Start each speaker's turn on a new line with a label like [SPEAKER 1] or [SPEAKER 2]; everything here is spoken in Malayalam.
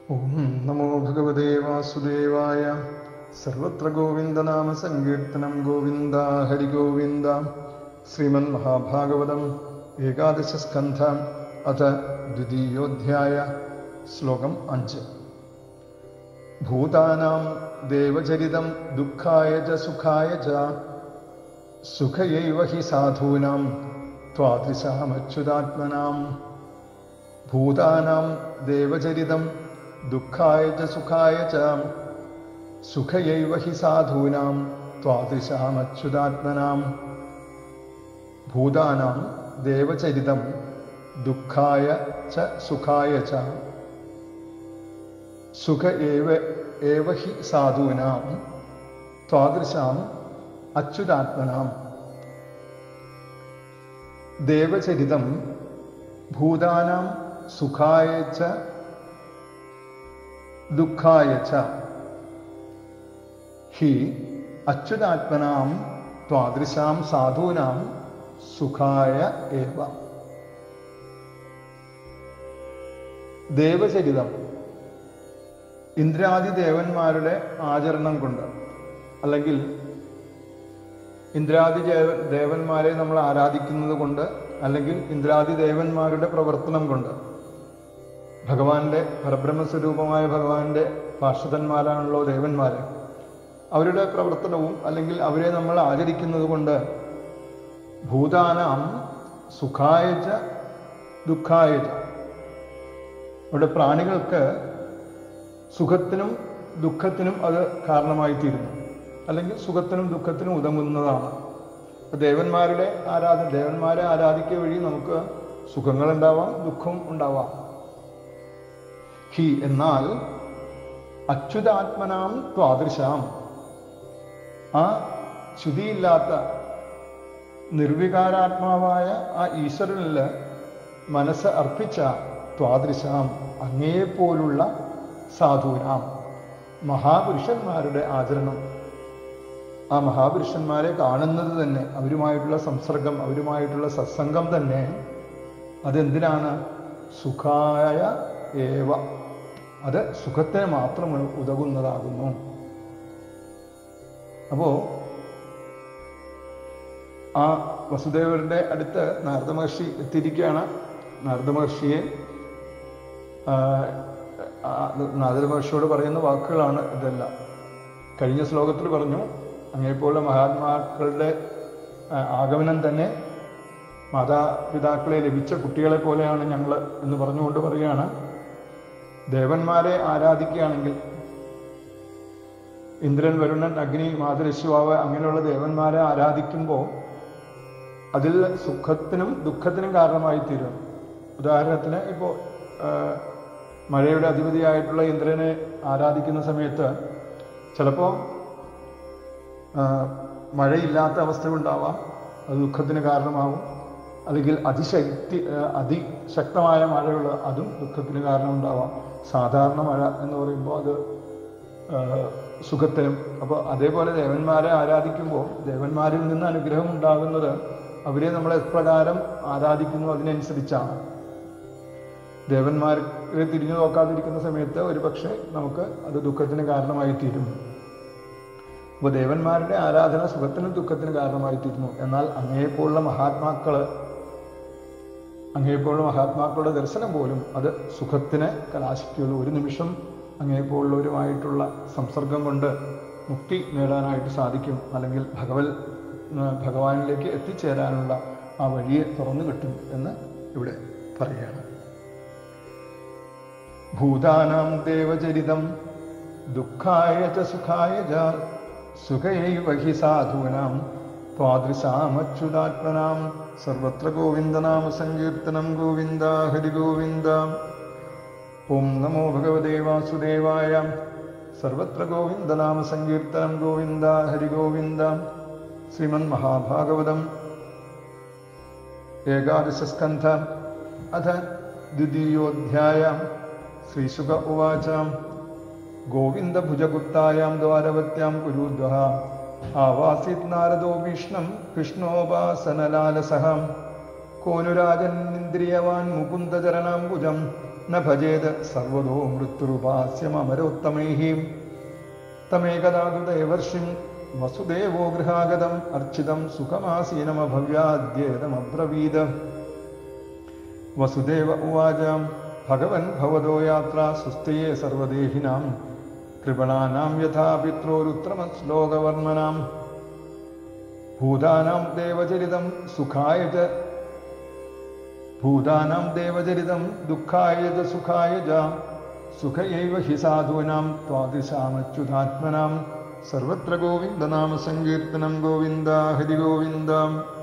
[SPEAKER 1] ഓം നമോ ഭഗവതേ വാസുദേവായ സർവത്ര ഗോവിന്ദനാമ സങ്കീർത്തനം ഗോവിന്ദ ഹരി ഗോവിന്ദ ശ്രീമൻ മഹാഭാഗവതം ഏകാദശ സ്കന്ധ അഥ ദ്വിതീയോധ്യായ ശ്ലോകം അഞ്ച് ഭൂതാനാം ദേവചരിതം ദുഃഖായ ച സുഖായ ച സുഖയൈവ ഹി സാധൂനാം ത്വാദൃശാമച്യുതാത്മനാം ഭൂതാനാം ദേവചരിതം ദുഃഖായ ച സുഖായ ച സുഖയൈവ ഹി സാധൂനാം ത്വാദൃശാമച്യുതാത്മനാം ഭൂതാനാം ദേവചരിതം ദുഃഖായ ച സുഖായ ച സുഖ ഏവ ഏവ ഹി സാധൂനാം ത്വാദൃശാം അച്യുതാത്മനാം ദേവചരിതം ഭൂതാനാം സുഖായ ച ദുഃഖായ ച ഹി അച്യുതാത്മനാം ത്വാദൃശാം സാധൂനാം സുഖായ ഏവ ദേവചരിതം ഇന്ദ്രാദി ദേവന്മാരുടെ ആചരണം കൊണ്ട് അല്ലെങ്കിൽ ഇന്ദ്രാദി ദേവ- ദേവന്മാരെ നമ്മൾ ആരാധിക്കുന്നത് കൊണ്ട് അല്ലെങ്കിൽ ഇന്ദ്രാദി ദേവന്മാരുടെ പ്രവർത്തനം കൊണ്ട് ഭഗവാന്റെ പരബ്രഹ്മസ്വരൂപമായ ഭഗവാന്റെ പാർഷദന്മാരാണല്ലോ ദേവന്മാര് അവരുടെ പ്രവർത്തനവും അല്ലെങ്കിൽ അവരെ നമ്മൾ ആചരിക്കുന്നത് കൊണ്ട് ഭൂതാനാം സുഖായച ദുഃഖായച അവിടെ പ്രാണികൾക്ക് സുഖത്തിനും ദുഃഖത്തിനും അത് കാരണമായി തീരുന്നു അല്ലെങ്കിൽ സുഖത്തിനും ദുഃഖത്തിനും ഉതങ്ങുന്നതാണ് അപ്പൊ ദേവന്മാരുടെ ആരാധന ദേവന്മാരെ ആരാധിക്കുക വഴി നമുക്ക് സുഖങ്ങളുണ്ടാവാം ദുഃഖം ഉണ്ടാവാം ഹി എന്നാൽ അച്യുതാത്മനാം ത്വാദൃശാം ആ ശുതിയില്ലാത്ത നിർവികാരാത്മാവായ ആ ഈശ്വരനിൽ മനസ്സ് അർപ്പിച്ച ത്വാദൃശാം അങ്ങേപ്പോലുള്ള സാധൂരാം മഹാപുരുഷന്മാരുടെ ആചരണം ആ മഹാപുരുഷന്മാരെ കാണുന്നത് തന്നെ അവരുമായിട്ടുള്ള സംസർഗം അവരുമായിട്ടുള്ള സത്സംഗം തന്നെ അതെന്തിനാണ് സുഖായ ഏവ അത് സുഖത്തിന് മാത്രം ഉതകുന്നതാകുന്നു അപ്പോ ആ വസുദേവരുടെ അടുത്ത് നാരദ മഹർഷി എത്തിയിരിക്കുകയാണ് നാരദ മഹർഷിയെ ആ, ആ, നാരദ മഹർഷിയോട് പറയുന്ന വാക്കുകളാണ് ഇതെല്ലാം കഴിഞ്ഞ ശ്ലോകത്തിൽ പറഞ്ഞു അങ്ങേപ്പോലുള്ള മഹാത്മാക്കളുടെ ആ, ആഗമനം തന്നെ മാതാപിതാക്കളെ ലഭിച്ച കുട്ടികളെ പോലെയാണ് ഞങ്ങൾ എന്ന് പറഞ്ഞുകൊണ്ട് പറയുകയാണ് ദേവന്മാരെ ആരാധിക്കുകയാണെങ്കിൽ ഇന്ദ്രൻ വരുണൻ അഗ്നി മാതൃശിവാവ് അങ്ങനെയുള്ള ദേവന്മാരെ ആരാധിക്കുമ്പോൾ അതിൽ സുഖത്തിനും ദുഃഖത്തിനും കാരണമായി തീരും ഉദാഹരണത്തിന് ഇപ്പോൾ മഴയുടെ അധിപതിയായിട്ടുള്ള ഇന്ദ്രനെ ആരാധിക്കുന്ന സമയത്ത് ചിലപ്പോൾ മഴയില്ലാത്ത അവസ്ഥ ഉണ്ടാവാം അത് ദുഃഖത്തിന് കാരണമാവും അല്ലെങ്കിൽ അതിശക്തി ആ, അതിശക്തമായ മഴയുള്ള അതും ദുഃഖത്തിന് കാരണം ഉണ്ടാവാം സാധാരണ മഴ എന്ന് പറയുമ്പോൾ അത് ആ, സുഖത്തിനും അപ്പോൾ അതേപോലെ ദേവന്മാരെ ആരാധിക്കുമ്പോൾ ദേവന്മാരിൽ നിന്ന് അനുഗ്രഹം ഉണ്ടാകുന്നത് അവരെ നമ്മൾ എപ്രകാരം ആരാധിക്കുന്നു അതിനനുസരിച്ചാണ് ദേവന്മാരെ തിരിഞ്ഞു നോക്കാതിരിക്കുന്ന സമയത്ത് ഒരു പക്ഷേ നമുക്ക് അത് ദുഃഖത്തിന് കാരണമായി തീരും അപ്പോൾ ദേവന്മാരുടെ ആരാധന സുഖത്തിനും ദുഃഖത്തിനും കാരണമായി തീരുന്നു എന്നാൽ അങ്ങേപ്പോലുള്ള മഹാത്മാക്കള് അങ്ങേപ്പോലുള്ള മഹാത്മാക്കളുടെ ദർശനം പോലും അത് സുഖത്തിന് കലാശിക്കുള്ളൂ ഒരു നിമിഷം അങ്ങേപ്പോലുള്ളവരുമായിട്ടുള്ള സംസർഗം കൊണ്ട് മുക്തി നേടാനായിട്ട് സാധിക്കും അല്ലെങ്കിൽ ഭഗവൽ ആ, ഭഗവാനിലേക്ക് എത്തിച്ചേരാനുള്ള ആ വഴിയെ തുറന്നു കിട്ടും എന്ന് ഇവിടെ പറയുകയാണ് ഭൂതാനാം ദേവചരിതം ദുഃഖായ ച സുഖായ ച സുഖയൈവ ഹി സാധൂനാം ത്വാദൃശാമച്യുതാത്മനാം സർവത്ര ഗോവിന്ദനാമ സങ്കീർത്തനം ഗോവിന്ദ ഹരി ഗോവിന്ദ ഓം നമോ ഭഗവതേ വാസുദേവായ സർവത്ര ഗോവിന്ദനാമ സങ്കീർത്തനം ഗോവിന്ദ ഹരി ഗോവിന്ദ ശ്രീമൻ മഹാഭാഗവതം ഏകാദശസ്കന്ധ അഥ ദ്വിതീയോധ്യായ ശ്രീശുക ഉവാച ഗോവിന്ദഭുജഗുപ്തായാം ദ്വാരവത്യാം കുരുദ്വഹ ആവാസിത് നാരദോ ഭീഷ്ണം കൃഷ്ണോപാസനലാലസഹ കോനുരാജൻ ഇന്ദ്രിയവാൻ മുകുന്ദചരണാംബുജം ന ഭജേത് സർവതോ മൃത്യുരുപാസ്യമരോത്തമൈः തമേകദാതു ദേവർഷിം വസുദേവോ ഗൃഹാഗതം അർച്ചിതം സുഖമാസീനമഭവ്യാദ്യേതമബ്രവീത് വസുദേവ ഉവാച ഭഗവൻ ഭവതോ യാത്ര സുസ്ഥിയേ സർവദേഹിനാം കൃപണാനാം യഥാ പിത്രോരുത്രമശ്ലോകവർമ്മനാം ഭൂതാനാം ദേവചരിതം സുഖായ ച ഭൂതാനാം ദേവചരിതം ദുഃഖായ ച സുഖായ ച സുഖയൈവ ഹി സാധൂനാം ത്വാദിശാമച്യുതാത്മനാം സർവത്ര ഗോവിന്ദനാമ സങ്കീർത്തനം ഗോവിന്ദ ഹരി ഗോവിന്ദ